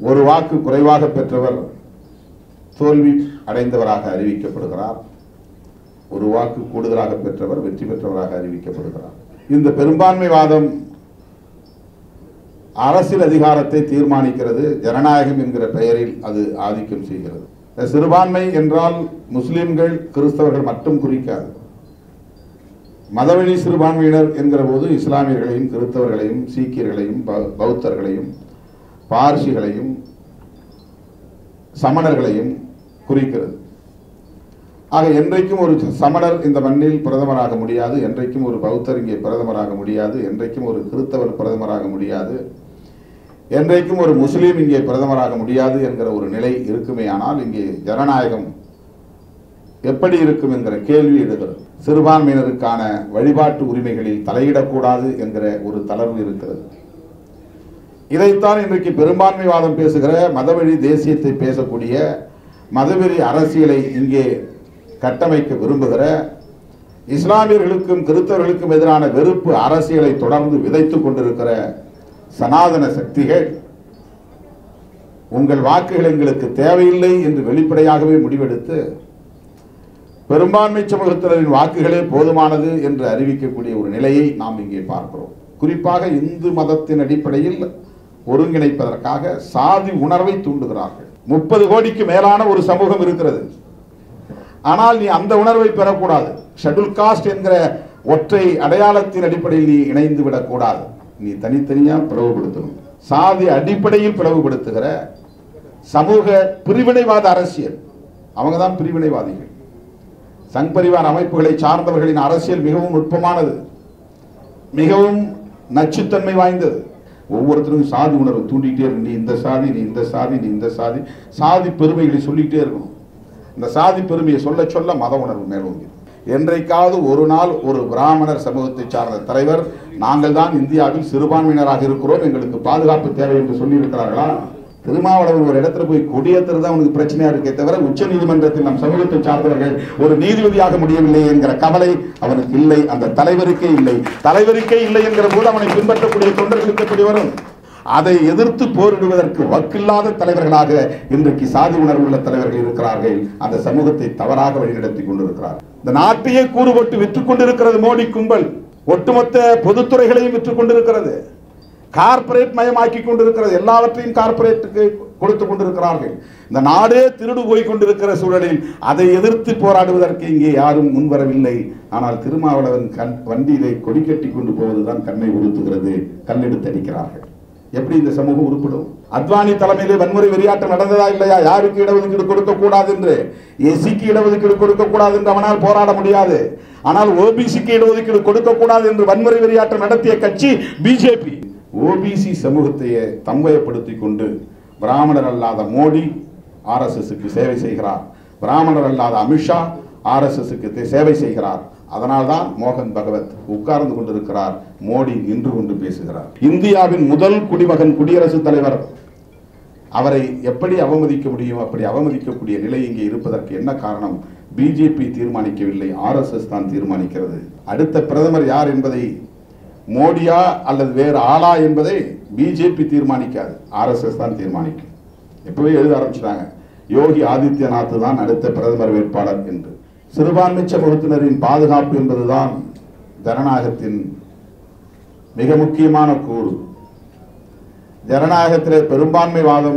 ஒரு வாக்கு குறைவாக பெற்றவர் தோல்வி அடைந்தவராக அறிவிக்கப்படுகிறார் ஒரு வாக்கு கூடுதலாக பெற்றவர் வெற்றி பெற்றவராக அறிவிக்கப்படுகிறார் இந்த பெரும்பான்மை வாதம் அரசியல் அதிகாரத்தை தீர்மானிக்கிறது ஜனநாயகம் என்கிற பெயரில் அது ஆதிக்கம் செய்கிறது இந்த சிறுபான்மை என்றால் முஸ்லிம்கள் கிறிஸ்தவர்கள் மட்டும் குறிக்காது மதவெளி சிறுபான்மையினர் என்கிற போது இஸ்லாமியர்களையும் கிறிஸ்தவர்களையும் சீக்கியர்களையும் பௌ- பௌத்தர்களையும் பார்சிகளையும் சமணர்களையும் குறிக்கிறது ஆக என்றைக்கும் ஒரு சமணர் இந்த மண்ணில் பிரதமராக முடியாது என்றைக்கும் ஒரு பௌத்தர் இங்கே பிரதமராக முடியாது என்றைக்கும் ஒரு கிறிஸ்தவர் பிரதமராக முடியாது என்றைக்கும் ஒரு முஸ்லீம் இங்கே பிரதமராக முடியாது என்கிற ஒரு நிலை இருக்குமே ஆனால் இங்கே ஜனநாயகம் எப்படி இருக்கும் என்கிற கேள்வி எழுகிறது சிறுபான்மையினருக்கான வழிபாட்டு உரிமைகளில் தலையிடக்கூடாது என்கிற ஒரு தளர்வு இருக்கிறது இதைத்தான் இன்றைக்கு பெரும்பான்மைவாதம் பேசுகிற மதவழி தேசியத்தை பேசக்கூடிய மதவெறி அரசியலை இங்கே கட்டமைக்க விரும்புகிற இஸ்லாமியர்களுக்கும் கிறிஸ்தவர்களுக்கும் எதிரான வெறுப்பு அரசியலை தொடர்ந்து விதைத்துக் கொண்டிருக்கிற சனாதன சக்திகள் உங்கள் வாக்குகள் எங்களுக்கு தேவையில்லை என்று வெளிப்படையாகவே முடிவெடுத்து பெரும்பான்மை சமூகத்தினரின் வாக்குகளே போதுமானது என்று அறிவிக்கக்கூடிய ஒரு நிலையை நாம் இங்கே பார்க்கிறோம் குறிப்பாக இந்து மதத்தின் அடிப்படையில் ஒருங்கிணைப்பதற்காக சாதி உணர்வை தூண்டுகிறார்கள் முப்பது கோடிக்கு மேலான ஒரு சமூகம் இருக்கிறது ஆனால் நீ அந்த உணர்வை பெறக்கூடாது ஷெட்யூல் காஸ்ட் என்கிற ஒற்றை அடையாளத்தின் அடிப்படையில் நீ இணைந்து விடக்கூடாது நீ தனித்தனியா பிளவுபடுத்தணும் சாதி அடிப்படையில் பிளவுபடுத்துகிற சமூக பிரிவினைவாத அரசியல் அவங்க தான் பிரிவினைவாதிகள் சங் பரிவார் அமைப்புகளை சார்ந்தவர்களின் அரசியல் மிகவும் நுட்பமானது மிகவும் நச்சுத்தன்மை வாய்ந்தது ஒவ்வொருத்தருக்கும் சாதி உணர்வு தூண்டிகிட்டே இருக்கு நீ இந்த சாதி நீ இந்த சாதி நீ இந்த சாதி சாதி பெருமைகளை சொல்லிக்கிட்டே இருக்கணும் இந்த சாதி பெருமையை சொல்ல சொல்ல மத உணர்வு மேலோங்கி என்றைக்காவது ஒரு நாள் ஒரு பிராமணர் சமூகத்தை சார்ந்த தலைவர் நாங்கள் தான் இந்தியாவில் சிறுபான்மையினராக இருக்கிறோம் எங்களுக்கு பாதுகாப்பு தேவை என்று சொல்லியிருக்கிறார்களா திருமாவளவன் ஒரு இடத்துல போய் கொடியேற்றுறது தான் அவனுக்கு பிரச்சனையா இருக்கே தவிர உச்ச நீதிமன்றத்தில் நம் சமூகத்தை சார்ந்தவர்கள் ஒரு நீதிபதியாக முடியவில்லை என்கிற கவலை அவனுக்கு இல்லை அந்த தலைவருக்கே இல்லை தலைவருக்கே இல்லை என்கிற போது அவனை பின்பற்றக்கூடிய தொண்டர்களுக்கு எப்படி வரும் அதை எதிர்த்து போரிடுவதற்கு வக்கில்லாத தலைவர்களாக இன்றைக்கு சாதி உணர்வுள்ள தலைவர்கள் இருக்கிறார்கள் அந்த சமூகத்தை தவறாக வழிநடத்தி கொண்டிருக்கிறார் இந்த நாட்டையே கூறுபட்டு விற்றுக் கொண்டிருக்கிறது மோடி கும்பல் ஒட்டுமொத்த பொதுத்துறைகளையும் விற்றுக் கொண்டிருக்கிறது கார்ப்பரேட் மயமாக்கி கொண்டிருக்கிறது எல்லாவற்றையும் கார்ப்பரேட்டுக்கு கொடுத்து கொண்டிருக்கிறார்கள் இந்த நாடே திருடு போய் கொண்டிருக்கிற சூழலில் அதை எதிர்த்து போராடுவதற்கு இங்கே யாரும் முன்வரவில்லை ஆனால் திருமாவளவன் கண் வண்டியிலே கொடி கட்டி கொண்டு போவதுதான் கண்ணை உறுத்துகிறது கல்லெடுத்து அடிக்கிறார்கள் எப்படி இந்த சமூகம் உருப்படும் அத்வானி தலைமையிலே வன்முறை வெறியாட்டம் நடந்ததா இல்லையா யாருக்கு இடஒதுக்கீடு கொடுக்க கூடாது என்று எஸ்சிக்கு இடஒதுக்கீடு கொடுக்க கூடாது என்று அவனால் போராட முடியாது ஆனால் ஓபிசிக்கு இடஒதுக்கீடு கொடுக்க கூடாது என்று வன்முறை வெறியாட்டம் நடத்திய கட்சி பிஜேபி ஓபிசி சமூகத்தையே தம்பயப்படுத்திக் கொண்டு பிராமணர் அல்லாத மோடி ஆர்எஸ்எஸ்க்கு சேவை செய்கிறார் பிராமணர் அல்லாத அமித்ஷா ஆர்எஸ்எஸ்க்கு சேவை செய்கிறார் அதனால்தான் மோகன் பகவத் உட்கார்ந்து கொண்டிருக்கிறார் மோடி நின்று கொண்டு பேசுகிறார் இந்தியாவின் முதல் குடிமகன் குடியரசுத் தலைவர் அவரை எப்படி அவமதிக்க முடியும் அப்படி அவமதிக்கக்கூடிய நிலை இங்கே இருப்பதற்கு என்ன காரணம் பிஜேபி தீர்மானிக்கவில்லை ஆர்எஸ்எஸ் தான் தீர்மானிக்கிறது அடுத்த பிரதமர் யார் என்பதை மோடியா அல்லது வேறு ஆளா என்பதை பிஜேபி தீர்மானிக்காது ஆர்எஸ்எஸ் தான் தீர்மானிக்கும் எப்பவே எழுத ஆரம்பிச்சிட்டாங்க யோகி ஆதித்யநாத் தான் அடுத்த பிரதமர் வேட்பாளர் என்று சிறுபான்மை சமூகத்தினரின் பாதுகாப்பு என்பதுதான் ஜனநாயகத்தின் மிக முக்கியமான கூறு ஜனநாயகத்திலே பெரும்பான்மைவாதம்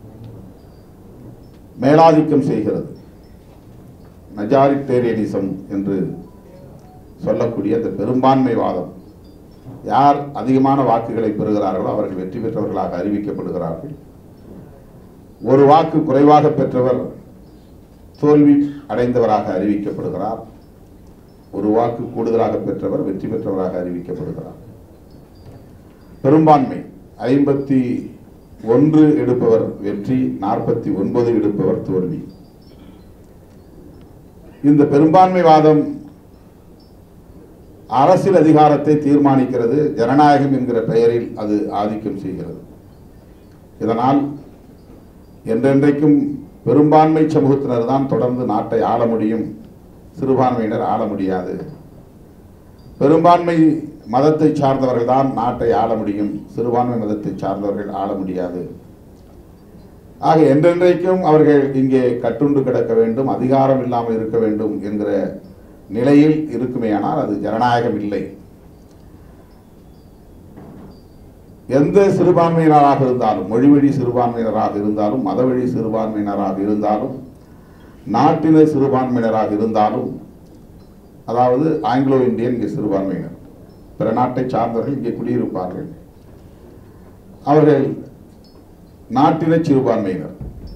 மேலாதிக்கம் செய்கிறது மெஜாரிட்டேரியனிசம் என்று சொல்லக்கூடிய அந்த பெரும்பான்மைவாதம் யார் அதிகமான வாக்குகளை பெறுகிறார்களோ அவர்கள் வெற்றி பெற்றவர்களாக அறிவிக்கப்படுகிறார்கள் ஒரு வாக்கு குறைவாக பெற்றவர் தோல்வி அடைந்தவராக அறிவிக்கப்படுகிறார் ஒரு வாக்கு கூடுதலாக பெற்றவர் வெற்றி பெற்றவராக அறிவிக்கப்படுகிறார் பெரும்பான்மை ஐம்பத்தி ஒன்று எடுப்பவர் வெற்றி நாற்பத்தி ஒன்பது எடுப்பவர் தோல்வி இந்த பெரும்பான்மைவாதம் அரசியல் அதிகாரத்தை தீர்மானிக்கிறது ஜனநாயகம் என்கிற பெயரில் அது ஆதிக்கம் செய்கிறது இதனால் என்றென்றைக்கும் பெரும்பான்மை சமூகத்தினர் தான் தொடர்ந்து நாட்டை ஆள முடியும் சிறுபான்மையினர் ஆள முடியாது பெரும்பான்மை மதத்தை சார்ந்தவர்கள் தான் நாட்டை ஆள முடியும் சிறுபான்மை மதத்தை சார்ந்தவர்கள் ஆள முடியாது ஆக என்றென்றைக்கும் அவர்கள் இங்கே கட்டுண்டு கிடக்க வேண்டும் அதிகாரம் இல்லாமல் இருக்க வேண்டும் என்கிற நிலையில் இருக்குமேயானால் அது ஜனநாயகம் இல்லை எந்த சிறுபான்மையினராக இருந்தாலும் மொழிவழி சிறுபான்மையினராக இருந்தாலும் மதவழி சிறுபான்மையினராக இருந்தாலும் நாட்டின சிறுபான்மையினராக இருந்தாலும் அதாவது ஆங்கிலோ இந்தியன் இங்கே சிறுபான்மையினர் பிற நாட்டை சார்ந்தவர்கள் இங்கே குடியிருப்பார்கள் அவர்கள் நாட்டின சிறுபான்மையினர்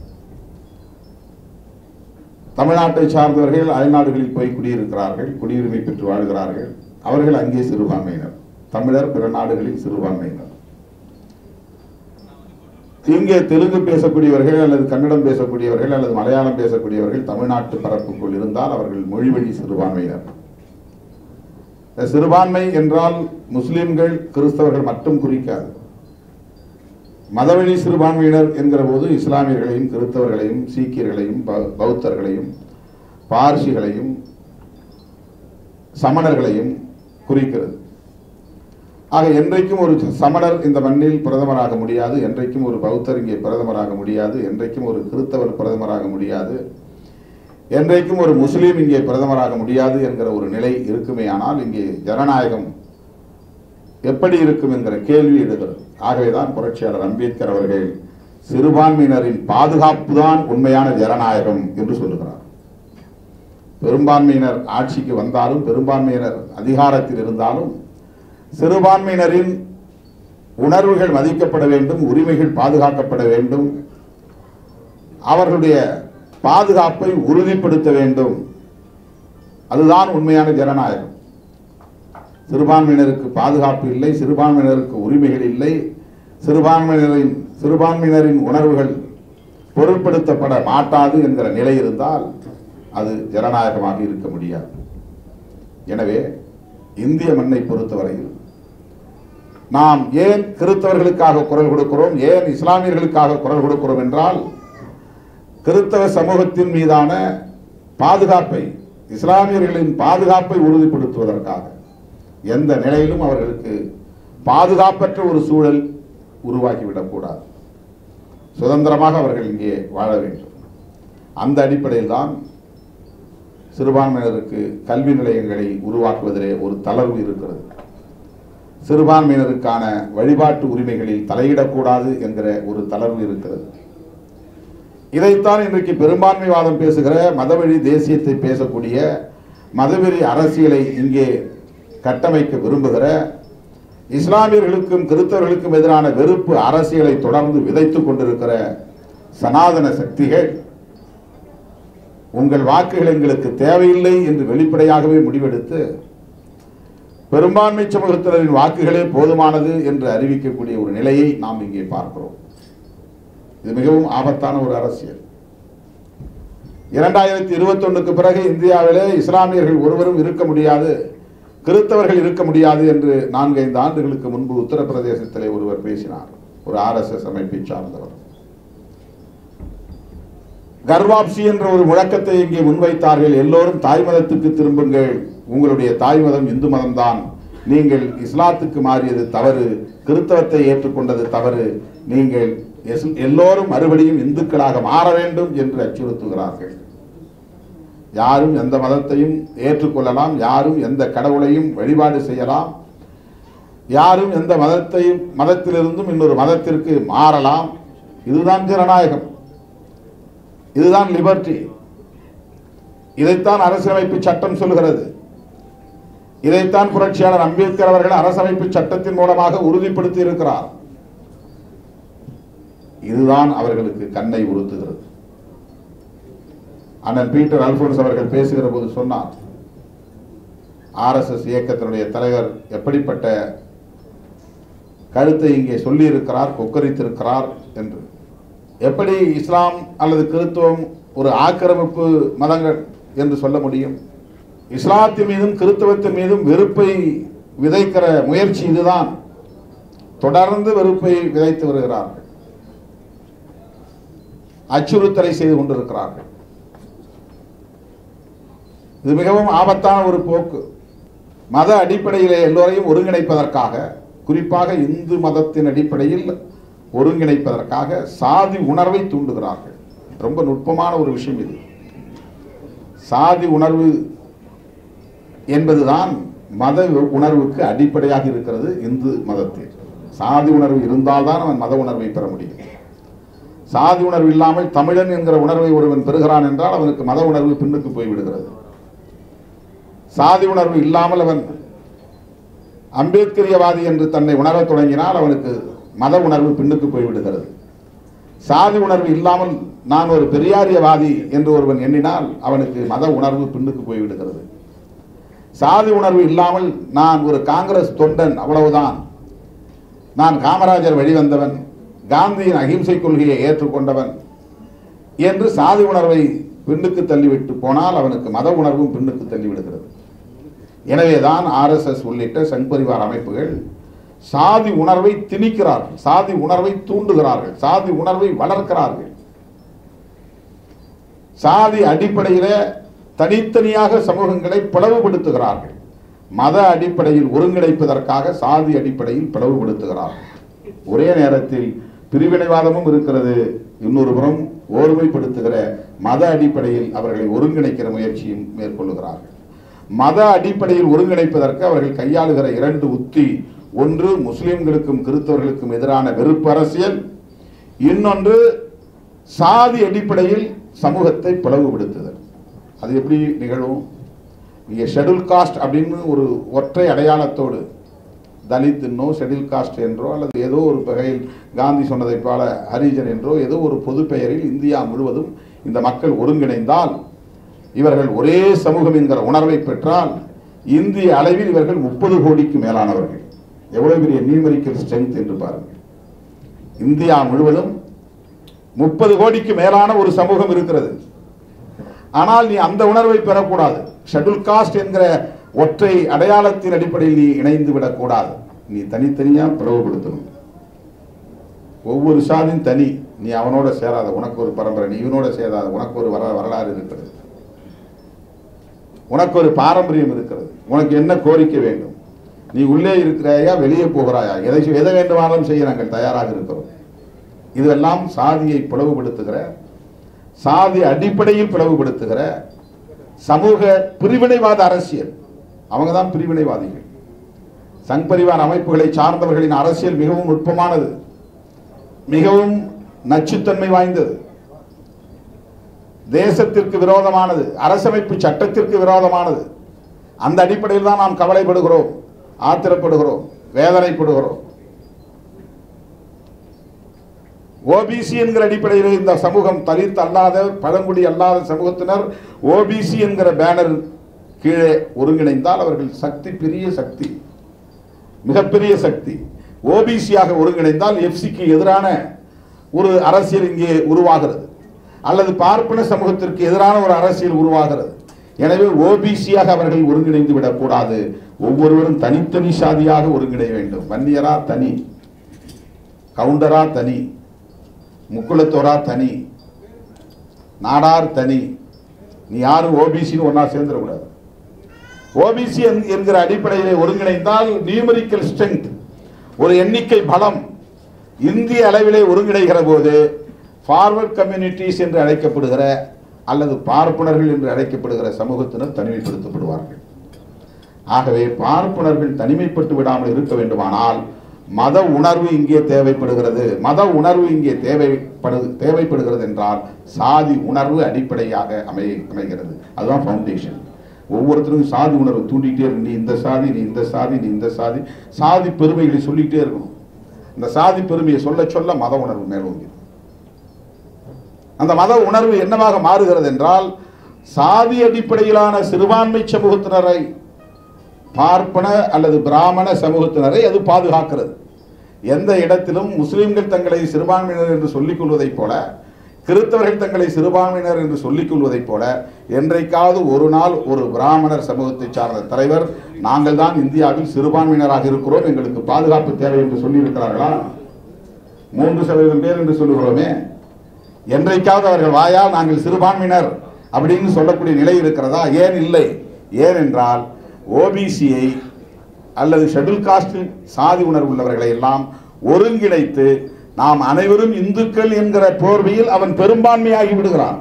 தமிழ்நாட்டை சார்ந்தவர்கள் அயல்நாடுகளில் போய் குடியிருக்கிறார்கள் குடியுரிமை பெற்று வாழ்கிறார்கள் அவர்கள் அங்கே சிறுபான்மையினர் தமிழர் பிற நாடுகளில் சிறுபான்மையினர் இங்கே தெலுங்கு பேசக்கூடியவர்கள் அல்லது கன்னடம் பேசக்கூடியவர்கள் அல்லது மலையாளம் பேசக்கூடியவர்கள் தமிழ்நாட்டு பரப்புக்குள் இருந்தால் அவர்கள் மொழிவழி சிறுபான்மையினர் இந்த சிறுபான்மை என்றால் முஸ்லிம்கள் கிறிஸ்தவர்கள் மட்டும் குறிக்காது மதவழி சிறுபான்மையினர் என்கிற போது இஸ்லாமியர்களையும் கிறிஸ்தவர்களையும் சீக்கியர்களையும் பௌ- பௌத்தர்களையும் பார்சிகளையும் சமணர்களையும் குறிக்கிறது ஆக என்றைக்கும் ஒரு சமணர் இந்த மண்ணில் பிரதமராக முடியாது என்றைக்கும் ஒரு பௌத்தர் இங்கே பிரதமராக முடியாது என்றைக்கும் ஒரு கிறிஸ்தவர் பிரதமராக முடியாது என்றைக்கும் ஒரு முஸ்லீம் இங்கே பிரதமராக முடியாது என்கிற ஒரு நிலை இருக்குமேயானால் இங்கே ஜனநாயகம் எப்படி இருக்கும் என்கிற கேள்வி எழுகிறது ஆகவேதான் புரட்சியாளர் அம்பேத்கர் அவர்கள் சிறுபான்மையினரின் பாதுகாப்பு தான் உண்மையான ஜனநாயகம் என்று சொல்லுகிறார் பெரும்பான்மையினர் ஆட்சிக்கு வந்தாலும் பெரும்பான்மையினர் அதிகாரத்தில் இருந்தாலும் சிறுபான்மையினரின் உணர்வுகள் மதிக்கப்பட வேண்டும் உரிமைகள் பாதுகாக்கப்பட வேண்டும் அவர்களுடைய பாதுகாப்பை உறுதிப்படுத்த வேண்டும் அதுதான் உண்மையான ஜனநாயகம் சிறுபான்மையினருக்கு பாதுகாப்பு இல்லை சிறுபான்மையினருக்கு உரிமைகள் இல்லை சிறுபான்மையினரின் சிறுபான்மையினரின் உணர்வுகள் பொருட்படுத்தப்பட மாட்டாது என்கிற நிலை இருந்தால் அது ஜனநாயகமாக இருக்க முடியாது எனவே இந்திய மண்ணை பொறுத்தவரையில் நாம் ஏன் கிறிஸ்தவர்களுக்காக குரல் கொடுக்கிறோம் ஏன் இஸ்லாமியர்களுக்காக குரல் கொடுக்கிறோம் என்றால் கிறிஸ்தவ சமூகத்தின் மீதான பாதுகாப்பை இஸ்லாமியர்களின் பாதுகாப்பை உறுதிப்படுத்துவதற்காக எந்த நிலையிலும் அவர்களுக்கு பாதுகாப்பற்ற ஒரு சூழல் உருவாக்கிவிடக்கூடாது சுதந்திரமாக அவர்கள் இங்கே வாழ வேண்டும் அந்த அடிப்படையில் தான் சிறுபான்மையினருக்கு கல்வி நிலையங்களை உருவாக்குவதிலே ஒரு தளர்வு இருக்கிறது சிறுபான்மையினருக்கான வழிபாட்டு உரிமைகளில் தலையிடக்கூடாது என்கிற ஒரு தளர்வு இருக்கிறது இதைத்தான் இன்றைக்கு பெரும்பான்மைவாதம் பேசுகிற மதவழி தேசியத்தை பேசக்கூடிய மதவெறி அரசியலை இங்கே கட்டமைக்க விரும்புகிற இஸ்லாமியர்களுக்கும் கிறிஸ்தவர்களுக்கும் எதிரான வெறுப்பு அரசியலை தொடர்ந்து விதைத்துக் கொண்டிருக்கிற சனாதன சக்திகள் உங்கள் வாக்குகள் எங்களுக்கு தேவையில்லை என்று வெளிப்படையாகவே முடிவெடுத்து பெரும்பான்மை சமூகத்தினரின் வாக்குகளே போதுமானது என்று அறிவிக்கக்கூடிய ஒரு நிலையை நாம் இங்கே பார்க்கிறோம் இது மிகவும் ஆபத்தான ஒரு அரசியல் இரண்டாயிரத்தி இருபத்தொன்னுக்கு பிறகு இந்தியாவிலே இஸ்லாமியர்கள் ஒருவரும் இருக்க முடியாது கிறிஸ்தவர்கள் இருக்க முடியாது என்று நான்கைந்து ஆண்டுகளுக்கு முன்பு உத்தரப்பிரதேசத்திலே ஒருவர் பேசினார் ஒரு ஆர்எஸ்எஸ் அமைப்பை சார்ந்தவர் கர்வாப்சி என்ற ஒரு முழக்கத்தை இங்கே முன்வைத்தார்கள் எல்லோரும் தாய் மதத்துக்கு திரும்புங்கள் உங்களுடைய தாய் மதம் இந்து மதம்தான் நீங்கள் இஸ்லாத்துக்கு மாறியது தவறு கிறிஸ்தவத்தை ஏற்றுக்கொண்டது தவறு நீங்கள் எஸ்- எல்லோரும் மறுபடியும் இந்துக்களாக மாற வேண்டும் என்று அச்சுறுத்துகிறார்கள் யாரும் எந்த மதத்தையும் ஏற்றுக்கொள்ளலாம் யாரும் எந்த கடவுளையும் வழிபாடு செய்யலாம் யாரும் எந்த மதத்தையும் மதத்திலிருந்தும் இன்னொரு மதத்திற்கு மாறலாம் இதுதான் ஜனநாயகம் இதுதான் லிபர்ட்டி இதைத்தான் அரசியலமைப்பு சட்டம் சொல்கிறது இதைத்தான் புரட்சியாளர் அம்பேத்கர் அவர்கள் அரசமைப்பு சட்டத்தின் மூலமாக உறுதிப்படுத்தி இருக்கிறார் இதுதான் அவர்களுக்கு கண்ணை உறுத்துகிறது அண்ணன் பீட்டர் அல்போன்ஸ் அவர்கள் பேசுகிற போது சொன்னார் ஆர்எஸ்எஸ் இயக்கத்தினுடைய தலைவர் எப்படிப்பட்ட கருத்தை இங்கே சொல்லியிருக்கிறார் கொக்கரித்திருக்கிறார் என்று எப்படி இஸ்லாம் அல்லது கிறித்துவம் ஒரு ஆக்கிரமிப்பு மதங்கள் என்று சொல்ல முடியும் இஸ்லாத்தின் மீதும் கிறித்துவத்தின் மீதும் வெறுப்பை விதைக்கிற முயற்சி இதுதான் தொடர்ந்து வெறுப்பை விதைத்து வருகிறார்கள் அச்சுறுத்தலை செய்து கொண்டிருக்கிறார்கள் இது மிகவும் ஆபத்தான ஒரு போக்கு மத அடிப்படையிலே எல்லோரையும் ஒருங்கிணைப்பதற்காக குறிப்பாக இந்து மதத்தின் அடிப்படையில் ஒருங்கிணைப்பதற்காக சாதி உணர்வை தூண்டுகிறார்கள் ரொம்ப நுட்பமான ஒரு விஷயம் இது சாதி உணர்வு என்பதுதான் மத உணர்வுக்கு அடிப்படையாக இருக்கிறது இந்து மதத்தில் சாதி உணர்வு இருந்தால்தான் அவன் மத உணர்வை பெற முடியும் சாதி உணர்வு இல்லாமல் தமிழன் என்கிற உணர்வை ஒருவன் பெறுகிறான் என்றால் அவனுக்கு மத உணர்வு பின்னுக்கு போய்விடுகிறது சாதி உணர்வு இல்லாமல் அவன் அம்பேத்கரியவாதி என்று தன்னை உணரத் தொடங்கினால் அவனுக்கு மத உணர்வு பின்னுக்கு போய்விடுகிறது சாதி உணர்வு இல்லாமல் நான் ஒரு பெரியாரியவாதி என்று ஒருவன் எண்ணினால் அவனுக்கு மத உணர்வு பின்னுக்கு போய்விடுகிறது சாதி உணர்வு இல்லாமல் நான் ஒரு காங்கிரஸ் தொண்டன் அவ்வளவுதான் நான் காமராஜர் வழிவந்தவன் காந்தியின் அகிம்சை கொள்கையை ஏற்றுக்கொண்டவன் என்று சாதி உணர்வை பின்னுக்கு தள்ளிவிட்டு போனால் அவனுக்கு மத உணர்வும் பின்னுக்கு தள்ளிவிடுகிறது எனவேதான் ஆர்எஸ்எஸ் உள்ளிட்ட சங் பரிவார் அமைப்புகள் சாதி உணர்வை திணிக்கிறார்கள் சாதி உணர்வை தூண்டுகிறார்கள் சாதி உணர்வை வளர்க்கிறார்கள் சாதி அடிப்படையில தனித்தனியாக சமூகங்களை பிளவுபடுத்துகிறார்கள் மத அடிப்படையில் ஒருங்கிணைப்பதற்காக சாதி அடிப்படையில் பிளவுபடுத்துகிறார்கள் ஒரே நேரத்தில் பிரிவினைவாதமும் இருக்கிறது இன்னொரு புறம் ஓர்மைப்படுத்துகிற மத அடிப்படையில் அவர்களை ஒருங்கிணைக்கிற முயற்சியும் மேற்கொள்ளுகிறார்கள் மத அடிப்படையில் ஒருங்கிணைப்பதற்கு அவர்கள் கையாளுகிற இரண்டு உத்தி ஒன்று முஸ்லிம்களுக்கும் கிறிஸ்தவர்களுக்கும் எதிரான வெறுப்பு அரசியல் இன்னொன்று சாதி அடிப்படையில் சமூகத்தை பிளவுபடுத்துதல் அது எப்படி நிகழும் இங்கே ஷெட்யூல் காஸ்ட் அப்படின்னு ஒரு ஒற்றை அடையாளத்தோடு தலித் என்னோ ஷெட்யூல் காஸ்ட் என்றோ அல்லது ஏதோ ஒரு வகையில் காந்தி சொன்னதைப் போல ஹரிஜன் என்றோ ஏதோ ஒரு பொது பெயரில் இந்தியா முழுவதும் இந்த மக்கள் ஒருங்கிணைந்தால் இவர்கள் ஒரே சமூகம் என்கிற உணர்வை பெற்றால் இந்திய அளவில் இவர்கள் முப்பது கோடிக்கு மேலானவர்கள் எவ்வளவு பெரிய நியூமரிக்கல் ஸ்ட்ரென்த் என்று பாருங்கள் இந்தியா முழுவதும் முப்பது கோடிக்கு மேலான ஒரு சமூகம் இருக்கிறது ஆனால் நீ அந்த உணர்வை பெறக்கூடாது ஷெட்யூல் காஸ்ட் என்கிற ஒற்றை அடையாளத்தின் அடிப்படையில் நீ இணைந்து விடக்கூடாது நீ தனித்தனியா பிளவுபடுத்தணும் ஒவ்வொரு சாதியும் தனி நீ அவனோட சேராத உனக்கு ஒரு பரம்பரை நீ இவனோட சேராத உனக்கு ஒரு வர வரலாறு இருக்கிறது உனக்கு ஒரு பாரம்பரியம் இருக்கிறது உனக்கு என்ன கோரிக்கை வேண்டும் நீ உள்ளே இருக்கிறாயா வெளியே போகிறாயா எதை எதை வேண்டுமானாலும் செய்ய நாங்கள் தயாராக இருக்கிறோம் இதெல்லாம் சாதியை பிளவுபடுத்துகிற சாதி அடிப்படையில் பிளவுபடுத்துகிற சமூக பிரிவினைவாத அரசியல் அவங்க தான் பிரிவினைவாதிகள் சங் பரிவார் அமைப்புகளை சார்ந்தவர்களின் அரசியல் மிகவும் நுட்பமானது மிகவும் நச்சுத்தன்மை வாய்ந்தது தேசத்திற்கு விரோதமானது அரசமைப்பு சட்டத்திற்கு விரோதமானது அந்த அடிப்படையில் தான் நாம் கவலைப்படுகிறோம் ஆத்திரப்படுகிறோம் வேதனைப்படுகிறோம் ஓபிசி என்கிற அடிப்படையில் இந்த சமூகம் தலித் அல்லாத பழங்குடி அல்லாத சமூகத்தினர் ஓபிசி என்கிற பேனர் கீழே ஒருங்கிணைந்தால் அவர்கள் சக்தி பெரிய சக்தி மிகப்பெரிய சக்தி ஓபிசியாக ஒருங்கிணைந்தால் எஃப்சிக்கு எதிரான ஒரு அரசியல் இங்கே உருவாகிறது அல்லது பார்ப்பன சமூகத்திற்கு எதிரான ஒரு அரசியல் உருவாகிறது எனவே ஓபிசியாக அவர்கள் ஒருங்கிணைந்து விடக்கூடாது ஒவ்வொருவரும் தனித்தனி சாதியாக ஒருங்கிணைய வேண்டும் வன்னியரா தனி கவுண்டரா தனி முக்குளத்தோரா தனி நாடார் தனி நீ யாரும் ஓபிசின்னு ஒன்னா சேர்ந்துடக்கூடாது ஓபிசி என்கிற அடிப்படையிலே ஒருங்கிணைந்தால் நியூமரிக்கல் ஸ்ட்ரென்த் ஒரு எண்ணிக்கை பலம் இந்திய அளவிலே ஒருங்கிணைகிற போது ஃபார்வர்ட் கம்யூனிட்டிஸ் என்று அழைக்கப்படுகிற அல்லது பார்ப்பனர்கள் என்று அழைக்கப்படுகிற சமூகத்தினர் தனிமைப்படுத்தப்படுவார்கள் ஆகவே பார்ப்பனர்கள் தனிமைப்பட்டு விடாமல் இருக்க வேண்டுமானால் மத உணர்வு இங்கே தேவைப்படுகிறது மத உணர்வு இங்கே தேவைப்படு தேவைப்படுகிறது என்றால் சாதி உணர்வு அடிப்படையாக அமை அமைகிறது அதுதான் ஃபவுண்டேஷன் ஒவ்வொருத்தருக்கும் சாதி உணர்வு தூண்டிகிட்டே இருக்கு நீ இந்த சாதி நீ இந்த சாதி நீ இந்த சாதி சாதி பெருமைகளை சொல்லிக்கிட்டே இருக்கணும் இந்த சாதி பெருமையை சொல்ல சொல்ல மத உணர்வு மேலோங்கி அந்த மத உணர்வு என்னவாக மாறுகிறது என்றால் சாதி அடிப்படையிலான சிறுபான்மை சமூகத்தினரை பார்ப்பன அல்லது பிராமண சமூகத்தினரை அது பாதுகாக்கிறது எந்த இடத்திலும் முஸ்லிம்கள் தங்களை சிறுபான்மையினர் என்று சொல்லிக் கொள்வதைப் போல கிறிஸ்தவர்கள் தங்களை சிறுபான்மையினர் என்று சொல்லிக் கொள்வதைப் போல என்றைக்காவது ஒரு நாள் ஒரு பிராமணர் சமூகத்தை சார்ந்த தலைவர் நாங்கள் தான் இந்தியாவில் சிறுபான்மையினராக இருக்கிறோம் எங்களுக்கு பாதுகாப்பு தேவை என்று சொல்லியிருக்கிறார்களா மூன்று சதவீதம் பேர் என்று சொல்லுகிறோமே என்றைக்காவது அவர்கள் வாயால் நாங்கள் சிறுபான்மையினர் அப்படின்னு சொல்லக்கூடிய நிலை இருக்கிறதா ஏன் இல்லை ஏனென்றால் ஓபிசியை அல்லது ஷெட்யூல் காஸ்டில் சாதி உணர்வு உள்ளவர்களை எல்லாம் ஒருங்கிணைத்து நாம் அனைவரும் இந்துக்கள் என்கிற போர்வையில் அவன் பெரும்பான்மையாகி விடுகிறான்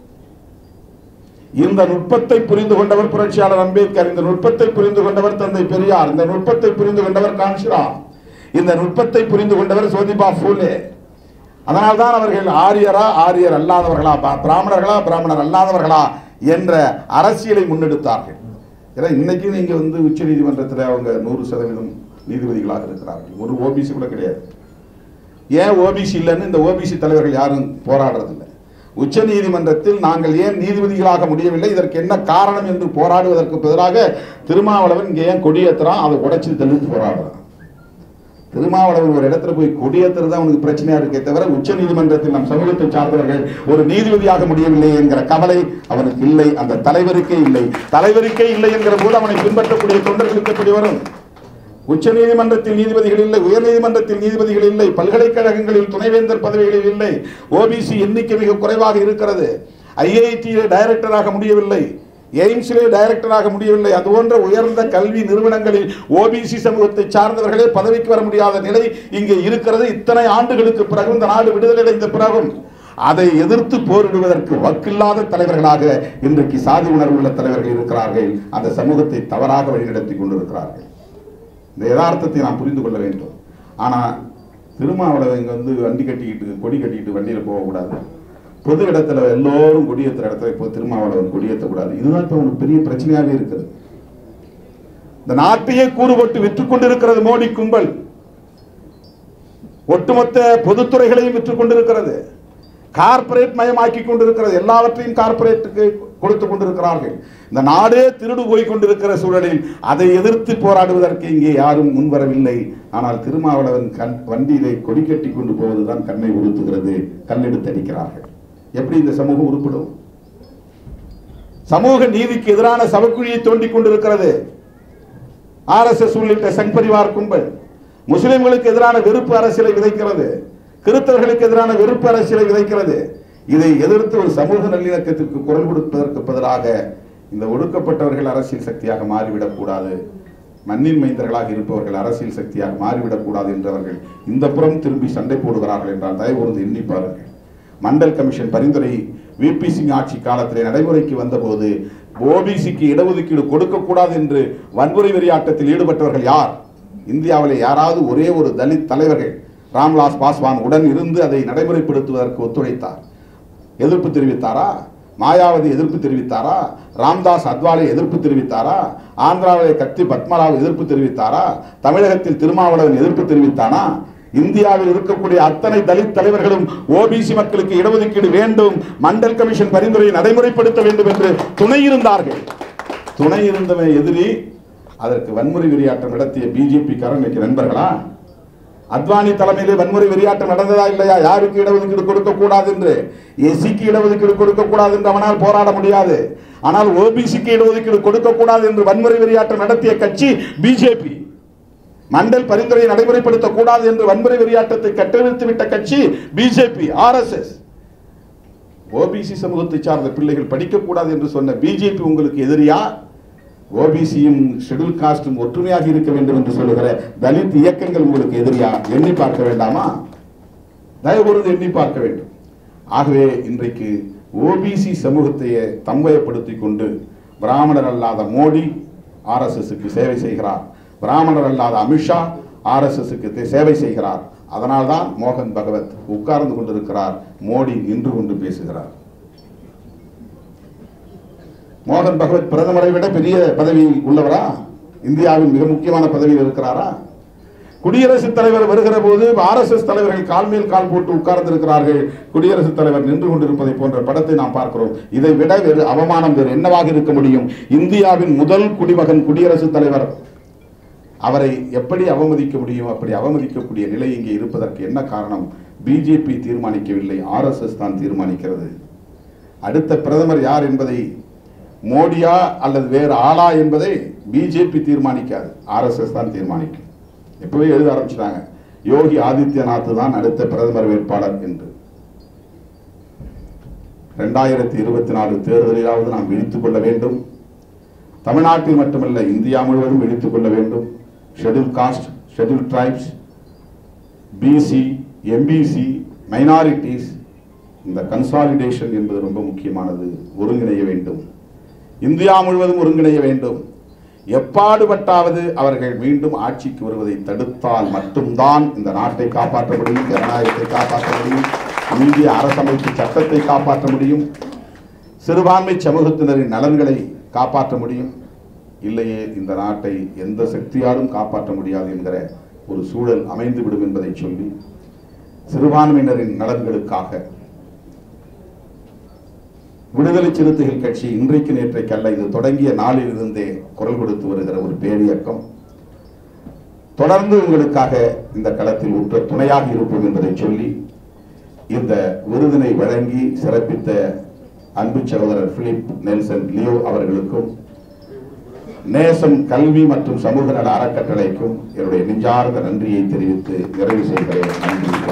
இந்த நுட்பத்தை புரிந்து கொண்டவர் புரட்சியாளர் அம்பேத்கர் இந்த நுட்பத்தை புரிந்து கொண்டவர் தந்தை பெரியார் இந்த நுட்பத்தை புரிந்து கொண்டவர் கான்ஷிரா இந்த நுட்பத்தை புரிந்து கொண்டவர் சோதிபா ஃபூலே அதனால்தான் அவர்கள் ஆரியரா ஆரியர் அல்லாதவர்களா பா- பிராமணர்களா பிராமணர் அல்லாதவர்களா என்ற அரசியலை முன்னெடுத்தார்கள் ஏன்னா இன்னைக்கு நீங்க வந்து உச்ச நீதிமன்றத்தில் அவங்க நூறு சதவீதம் நீதிபதிகளாக இருக்கிறார்கள் ஒரு ஓபிசி கூட கிடையாது ஏன் ஓபிசி இல்லைன்னு இந்த ஓபிசி தலைவர்கள் யாரும் போராடுறதில்லை உச்ச நீதிமன்றத்தில் நாங்கள் ஏன் நீதிபதிகளாக முடியவில்லை இதற்கு என்ன காரணம் என்று போராடுவதற்கு பதிலாக திருமாவளவன் இங்கே ஏன் கொடியேற்றுறான் அதை உடைச்சு தள்ளிட்டு போராடுறான் திருமாவளவன் ஒரு இடத்துல போய் கொடியேற்றுறது தான் அவனுக்கு பிரச்சனையா இருக்கே தவிர உச்ச நீதிமன்றத்தில் நம் சமூகத்தை சார்ந்தவர்கள் ஒரு நீதிபதியாக முடியவில்லை என்கிற கவலை அவனுக்கு இல்லை அந்த தலைவருக்கே இல்லை தலைவருக்கே இல்லை என்கிற போது அவனை பின்பற்றக்கூடிய தொண்டர்களுக்கு எப்படி வரும் உச்ச நீதிமன்றத்தில் நீதிபதிகள் இல்லை உயர் நீதிமன்றத்தில் நீதிபதிகள் இல்லை பல்கலைக்கழகங்களில் துணைவேந்தர் பதவிகளில் இல்லை ஓபிசி எண்ணிக்கை மிக குறைவாக இருக்கிறது ஐஐடியிலே டைரக்டராக முடியவில்லை எய்ம்ஸிலே டைரக்டராக முடியவில்லை அது போன்ற உயர்ந்த கல்வி நிறுவனங்களில் ஓபிசி சமூகத்தை சார்ந்தவர்களே பதவிக்கு வர முடியாத நிலை இங்கே இருக்கிறது இத்தனை ஆண்டுகளுக்கு பிறகு இந்த நாடு விடுதலை அடைந்த பிறகும் அதை எதிர்த்து போரிடுவதற்கு வக்கில்லாத தலைவர்களாக இன்றைக்கு சாதி உணர்வுள்ள தலைவர்கள் இருக்கிறார்கள் அந்த சமூகத்தை தவறாக வழிநடத்தி கொண்டிருக்கிறார்கள் இந்த யதார்த்தத்தை நாம் புரிந்து கொள்ள வேண்டும் ஆனா திருமாவளவன் இங்க வந்து வண்டி கட்டிக்கிட்டு கொடி கட்டிக்கிட்டு வண்டியில போகக்கூடாது பொது இடத்துல எல்லோரும் கொடியேற்றுற இடத்துல இப்போ திருமாவளவன் கொடியேற்றக்கூடாது இதுதான் இப்போ ஒரு பெரிய பிரச்சனையாகவே இருக்குது இந்த நாட்டையே கூறு போட்டு விற்றுக் கொண்டிருக்கிறது மோடி கும்பல் ஒட்டுமொத்த பொதுத்துறைகளையும் விற்றுக் கொண்டிருக்கிறது கார்ப்பரேட் மயமாக்கி கொண்டிருக்கிறது எல்லாவற்றையும் கார்ப்பரேட்டுக்கு கொடுத்து கொண்டிருக்கிறார்கள் இந்த நாடே திருடு போய் கொண்டிருக்கிற சூழலில் அதை எதிர்த்து போராடுவதற்கு இங்கே யாரும் முன்வரவில்லை ஆனால் திருமாவளவன் கண் வண்டியிலே கொடி கட்டி கொண்டு போவதுதான் கண்ணை உறுத்துகிறது கல்லெடுத்து அடிக்கிறார்கள் எப்படி இந்த சமூகம் உருப்படும் சமூக நீதிக்கு எதிரான சவக்குழியை தோண்டிக் கொண்டிருக்கிறது ஆர்எஸ்எஸ் உள்ளிட்ட சங் பரிவார் கும்பல் முஸ்லிம்களுக்கு எதிரான வெறுப்பு அரசியலை விதைக்கிறது கிறிஸ்தவர்களுக்கு எதிரான வெறுப்பு அரசியலை விதைக்கிறது இதை எதிர்த்து ஒரு சமூக நல்லிணக்கத்திற்கு குரல் கொடுப்பதற்கு பதிலாக இந்த ஒடுக்கப்பட்டவர்கள் அரசியல் சக்தியாக மாறிவிடக் கூடாது மண்ணின் மைந்தர்களாக இருப்பவர்கள் அரசியல் சக்தியாக மாறிவிடக் கூடாது என்றவர்கள் இந்த புறம் திரும்பி சண்டை போடுகிறார்கள் என்றால் தயவு கூர்ந்து எண்ணி பாருங்கள் மண்டல் கமிஷன் பரிந்துரை விபி சிங் ஆட்சி காலத்திலே நடைமுறைக்கு வந்தபோது ஓபிசிக்கு இடஒதுக்கீடு கொடுக்கக்கூடாது என்று வன்முறை வெறியாட்டத்தில் ஈடுபட்டவர்கள் யார் இந்தியாவிலே யாராவது ஒரே ஒரு தலித் தலைவர்கள் ராம்விலாஸ் பாஸ்வான் உடன் இருந்து அதை நடைமுறைப்படுத்துவதற்கு ஒத்துழைத்தார் எதிர்ப்பு தெரிவித்தாரா மாயாவதி எதிர்ப்பு தெரிவித்தாரா ராம்தாஸ் அத்வாலே எதிர்ப்பு தெரிவித்தாரா ஆந்திராவிலே கத்தி பத்மராவ் எதிர்ப்பு தெரிவித்தாரா தமிழகத்தில் திருமாவளவன் எதிர்ப்பு தெரிவித்தானா இந்தியாவில் இருக்கக்கூடிய அத்தனை தலித் தலைவர்களும் ஓபிசி மக்களுக்கு இடஒதுக்கீடு வேண்டும் மண்டல் கமிஷன் பரிந்துரையை நடைமுறைப்படுத்த வேண்டும் என்று துணை இருந்தார்கள் துணை இருந்தவன் எதிரி அதற்கு வன்முறை வெறியாட்டம் நடத்திய பிஜேபி காரனுக்கு நண்பர்களா அத்வானி தலைமையிலே வன்முறை வெறியாட்டம் நடந்ததா இல்லையா யாருக்கு இடஒதுக்கீடு கொடுக்க கூடாது என்று எஸ்சிக்கு இடஒதுக்கீடு கொடுக்க கூடாது என்று அவனால் போராட முடியாது ஆனால் ஓபிசிக்கு இடஒதுக்கீடு கொடுக்க கூடாது என்று வன்முறை வெறியாட்டம் நடத்திய கட்சி பிஜேபி மண்டல் பரிந்துரையை நடைமுறைப்படுத்த கூடாது என்று வன்முறை வெறியாட்டத்தை கட்டவிழ்த்து விட்ட கட்சி பிஜேபி ஆர்எஸ்எஸ் ஓபிசி சமூகத்தை சார்ந்த பிள்ளைகள் படிக்கக்கூடாது என்று சொன்ன பிஜேபி உங்களுக்கு எதிரியா ஓபிசியும் ஷெட்யூல் காஸ்டும் ஒற்றுமையாக இருக்க வேண்டும் என்று சொல்லுகிற தலித் இயக்கங்கள் உங்களுக்கு எதிரியா எண்ணி பார்க்க வேண்டாமா தயவு கூர்ந்து எண்ணி பார்க்க வேண்டும் ஆகவே இன்றைக்கு ஓபிசி சமூகத்தையே தம்பயப்படுத்திக் கொண்டு பிராமணர் அல்லாத மோடி ஆர்எஸ்எஸ்க்கு சேவை செய்கிறார் பிராமணர் அல்லாத அமித்ஷா ஆர்எஸ்எஸ்க்கு சேவை செய்கிறார் அதனால்தான் மோகன் பகவத் உட்கார்ந்து கொண்டிருக்கிறார் மோடி நின்று கொண்டு பேசுகிறார் மோகன் பகவத் பிரதமரை விட பெரிய பதவியில் உள்ளவரா இந்தியாவின் மிக முக்கியமான பதவியில் இருக்கிறாரா குடியரசுத் தலைவர் வருகிற போது ஆர்எஸ்எஸ் தலைவர்கள் கால் மேல் கால் போட்டு உட்கார்ந்து இருக்கிறார்கள் குடியரசுத் தலைவர் நின்று கொண்டிருப்பதை போன்ற படத்தை நாம் பார்க்கிறோம் இதை விட வேறு அவமானம் வேறு என்னவாக இருக்க முடியும் இந்தியாவின் முதல் குடிமகன் குடியரசுத் தலைவர் அவரை எப்படி அவமதிக்க முடியும் அப்படி அவமதிக்கக்கூடிய நிலை இங்கே இருப்பதற்கு என்ன காரணம் பிஜேபி தீர்மானிக்கவில்லை ஆர்எஸ்எஸ் தான் தீர்மானிக்கிறது அடுத்த பிரதமர் யார் என்பதை மோடியா அல்லது வேறு ஆளா என்பதை பிஜேபி தீர்மானிக்காது ஆர்எஸ்எஸ் தான் தீர்மானிக்கும் எப்பவே எழுத ஆரம்பிச்சிட்டாங்க யோகி ஆதித்யநாத் தான் அடுத்த பிரதமர் வேட்பாளர் என்று ரெண்டாயிரத்தி இருபத்தி நாலு தேர்தலிலாவது நாம் விழித்துக் கொள்ள வேண்டும் தமிழ்நாட்டில் மட்டுமல்ல இந்தியா முழுவதும் விழித்துக் கொள்ள வேண்டும் schedule caste schedule tribes BC MBC minorities இந்த கன்சாலிடேஷன் என்பது ரொம்ப முக்கியமானது ஒருங்கிணைய வேண்டும் இந்தியா முழுவதும் ஒருங்கிணைய வேண்டும் எப்பாடுபட்டாவது அவர்கள் மீண்டும் ஆட்சிக்கு வருவதை தடுத்தால் மட்டும்தான் இந்த நாட்டை காப்பாற்ற முடியும் ஜனநாயகத்தை காப்பாற்ற முடியும் இந்திய அரசமைப்பு சட்டத்தை காப்பாற்ற முடியும் சிறுபான்மை சமூகத்தினரின் நலன்களை காப்பாற்ற முடியும் இல்லையே இந்த நாட்டை எந்த சக்தியாலும் காப்பாற்ற முடியாது என்கிற ஒரு சூழல் அமைந்துவிடும் என்பதை சொல்லி சிறுபான்மையினரின் நலன்களுக்காக விடுதலை சிறுத்தைகள் கட்சி இன்றைக்கு நேற்றைக்கல்ல இது தொடங்கிய நாளில் இருந்தே குரல் கொடுத்து வருகிற ஒரு பேரியக்கம் தொடர்ந்து உங்களுக்காக இந்த களத்தில் உற்ற துணையாக இருப்போம் என்பதை சொல்லி இந்த விருதினை வழங்கி சிறப்பித்த அன்பு சகோதரர் பிலிப் நெல்சன் லியோ அவர்களுக்கும் நேசம் கல்வி மற்றும் சமூக நல அறக்கட்டளைக்கும் என்னுடைய நெஞ்சார்ந்த நன்றியை தெரிவித்து நிறைவு செய்கிறேன் நன்றி